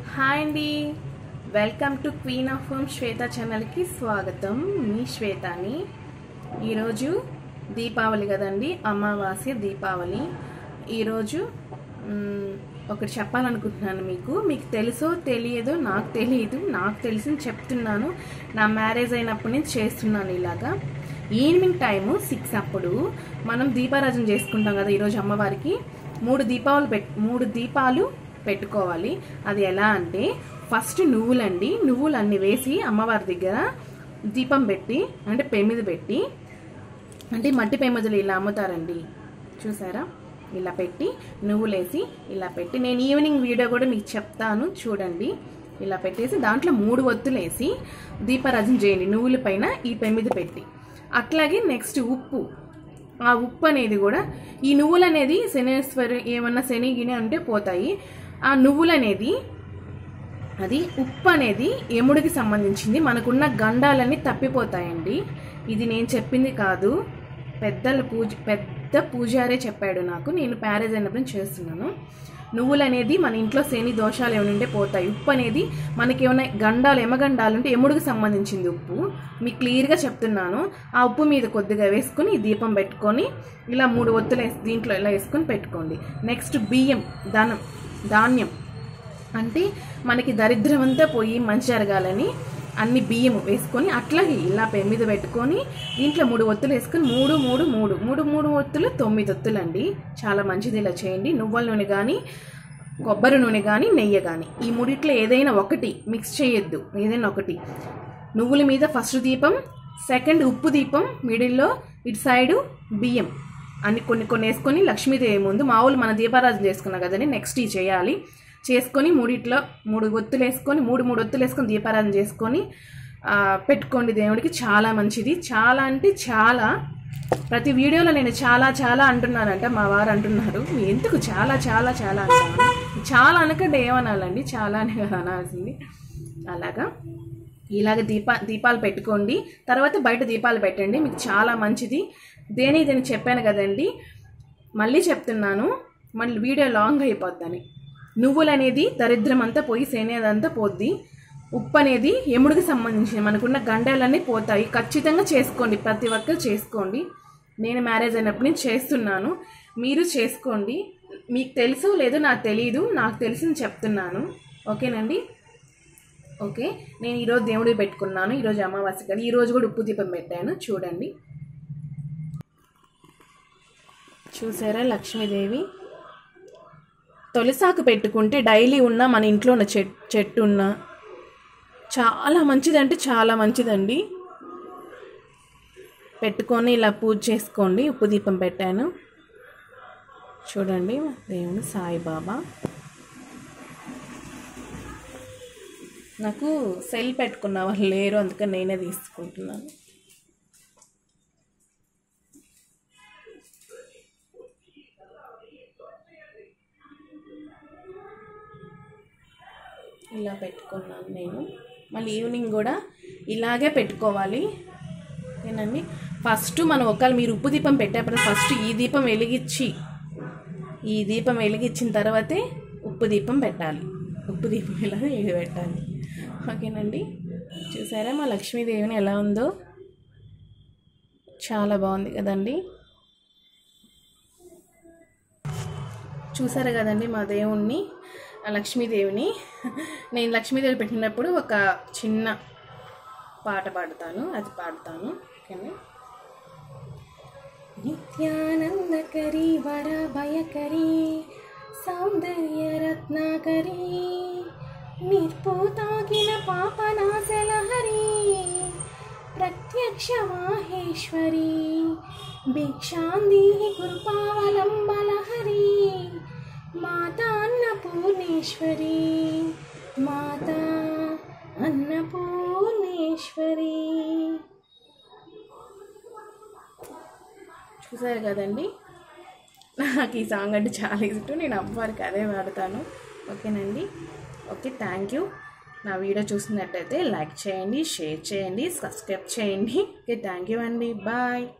hi అండి welcome to queen of home Shweta ఛానల్కి స్వాగతం మీ శ్వేతని ఈరోజు దీపావళి కదండి అమావాస్య దీపావళి ఈరోజు మ్, ఒకటి చెప్పాలనుకుంటున్నాను మీకు మీకు తెలుసో తెలియదో నాకు తెలియదు నాకు తెలిసింది చెప్తున్నాను నా మ్యారేజ్ అయినప్పటి నుంచి చేస్తున్నాను ఇలాగా ఈవినింగ్ టైము సిక్స్ అప్పుడు మనం దీపారాజన చేసుకుంటాం కదా ఈరోజు అమ్మవారికి మూడు దీపాలు పెట్ మూడు దీపాలు పెట్టుకోవాలి అది ఎలా అంటే ఫస్ట్ నువ్వులండి నువ్వులు అన్ని వేసి అమ్మవారి దగ్గర దీపం పెట్టి అంటే పెమిది పెట్టి అంటే ఈ మట్టి పెమ్మదులు ఇలా అమ్ముతారండి చూసారా ఇలా పెట్టి నువ్వులేసి ఇలా పెట్టి నేను ఈవినింగ్ వీడియో కూడా మీకు చెప్తాను చూడండి ఇలా పెట్టేసి దాంట్లో మూడు ఒత్తులు వేసి దీపారాజన చేయండి నువ్వుల పైన ఈ పెమిది పెట్టి అట్లాగే నెక్స్ట్ ఉప్పు ఆ ఉప్పు అనేది కూడా ఈ నువ్వులు అనేది శనేశ్వరి ఏమన్నా శని గిని అంటే పోతాయి ఆ నువ్వులు అనేది అది ఉప్పు అనేది ఎముడికి సంబంధించింది మనకున్న గండాలన్నీ తప్పిపోతాయండి ఇది నేను చెప్పింది కాదు పెద్దల పూజ పెద్ద పూజారే చెప్పాడు నాకు నేను ప్యారేజ్ అయినప్పుడు చేస్తున్నాను నువ్వులు అనేది మన ఇంట్లో శని దోషాలు ఏమైనా ఉంటే పోతాయి ఉప్పు అనేది మనకి ఏమైనా గండాలు ఎమగండాలు ఉంటే ఎముడికి సంబంధించింది ఉప్పు మీకు క్లియర్గా చెప్తున్నాను ఆ ఉప్పు మీద కొద్దిగా వేసుకొని ఈ దీపం పెట్టుకొని ఇలా మూడు ఒత్తులు వేసి దీంట్లో ఇలా వేసుకొని పెట్టుకోండి నెక్స్ట్ బియ్యం ధనం ధాన్యం అంటే మనకి దరిద్రం అంతా పోయి మంచి జరగాలని అన్ని బియ్యం వేసుకొని అట్లాగే ఇలా పె మీద పెట్టుకొని దీంట్లో మూడు ఒత్తులు వేసుకొని మూడు మూడు మూడు మూడు మూడు ఒత్తులు తొమ్మిది ఒత్తులు అండి చాలా మంచిది ఇలా చేయండి నువ్వుల నూనె కానీ కొబ్బరి నూనె కానీ నెయ్యి కానీ ఈ మూడిట్లో ఏదైనా ఒకటి మిక్స్ చేయొద్దు ఏదైనా ఒకటి నువ్వుల మీద ఫస్ట్ దీపం సెకండ్ ఉప్పు దీపం మిడిల్లో ఇటు సైడు బియ్యం అన్ని కొన్ని కొన్ని వేసుకొని లక్ష్మీదేవి ముందు మామూలు మన దీపారాజన చేసుకున్నాం కదండి నెక్స్ట్ ఇవి చేయాలి చేసుకొని మూడిట్లో మూడు ఒత్తులు వేసుకొని మూడు మూడు ఒత్తులు వేసుకొని దీపారాధన చేసుకొని ఆ, పెట్టుకోండి దేవుడికి చాలా మంచిది చాలా అంటే చాలా ప్రతి వీడియోలో నేను చాలా చాలా అంటున్నానంట మా వారు అంటున్నారు ఎందుకు చాలా చాలా చాలా అంటాను చాలా అనకంటే ఏమనాలండి చాలా అని కదా అనాల్సింది అలాగా ఇలాగ దీప దీపాలు పెట్టుకోండి తర్వాత బయట దీపాలు పెట్టండి మీకు చాలా మంచిది దేని దేని చెప్పాను కదండి మళ్ళీ చెప్తున్నాను మళ్ళీ వీడియో లాంగ్ అయిపోద్దని నువ్వులు అనేది దరిద్రం అంతా పోయి సేనేదంతా పోద్ది ఉప్పు అనేది ఎముడికి సంబంధించిన మనకున్న గండాలన్నీ పోతాయి ఖచ్చితంగా చేసుకోండి ప్రతి ఒక్కరు చేసుకోండి నేను మ్యారేజ్ అయినప్పటి నుంచి చేస్తున్నాను మీరు చేసుకోండి మీకు తెలుసు లేదో నాకు తెలియదు నాకు తెలిసింది చెప్తున్నాను ఓకేనండి ఓకే నేను ఈరోజు దేవుడికి పెట్టుకున్నాను ఈరోజు అమావాస్య కదా ఈరోజు కూడా ఉప్పు దీపం పెట్టాను చూడండి చూసారా లక్ష్మీదేవి తొలిసాకు పెట్టుకుంటే డైలీ ఉన్న మన ఇంట్లో ఉన్న చెట్ చెట్టు ఉన్న చాలా మంచిదంటే చాలా మంచిదండి పెట్టుకొని ఇలా పూజ చేసుకోండి ఉప్పు దీపం పెట్టాను చూడండి దేవుడు సాయిబాబా నాకు సెల్ పెట్టుకున్న వాళ్ళు లేరు అందుకని నేనే తీసుకుంటున్నాను ఇలా పెట్టుకున్నాను నేను మళ్ళీ ఈవినింగ్ కూడా ఇలాగే పెట్టుకోవాలి ఏనండి ఫస్ట్ మనం ఒకవేళ మీరు ఉప్పు దీపం పెట్టేప్పుడు ఫస్ట్ ఈ దీపం వెలిగించి ఈ దీపం వెలిగించిన తర్వాతే ఉప్పు దీపం పెట్టాలి ఉప్పు దీపం ఇలా ఇది పెట్టాలి ఓకేనండి చూసారా మా లక్ష్మీదేవిని ఎలా ఉందో చాలా బాగుంది కదండి చూసారు కదండి మా దేవుణ్ణి ఆ లక్ష్మీదేవిని నేను లక్ష్మీదేవి పెట్టినప్పుడు ఒక చిన్న పాట పాడతాను అది పాడతాను ఓకేనా నిత్యానందకరి వర భయకరి సౌందర్య రత్నాకరి నిర్పోతాగిన పాపనాశలహరి ప్రత్యక్ష మాహేశ్వరి భిక్షాంది కృపావలంబలహరి మాతా అన్నపూర్ణేశ్వరి మాతా అన్నపూర్ణేశ్వరి చూసారు కదండి నాకు ఈ సాంగ్ అంటే చాలా ఇష్టం నేను అమ్మవారికి అదే వాడతాను ఓకేనండి ఓకే థ్యాంక్ యూ నా వీడియో చూసినట్టయితే లైక్ చేయండి షేర్ చేయండి సబ్స్క్రైబ్ చేయండి ఓకే థ్యాంక్ యూ అండి బాయ్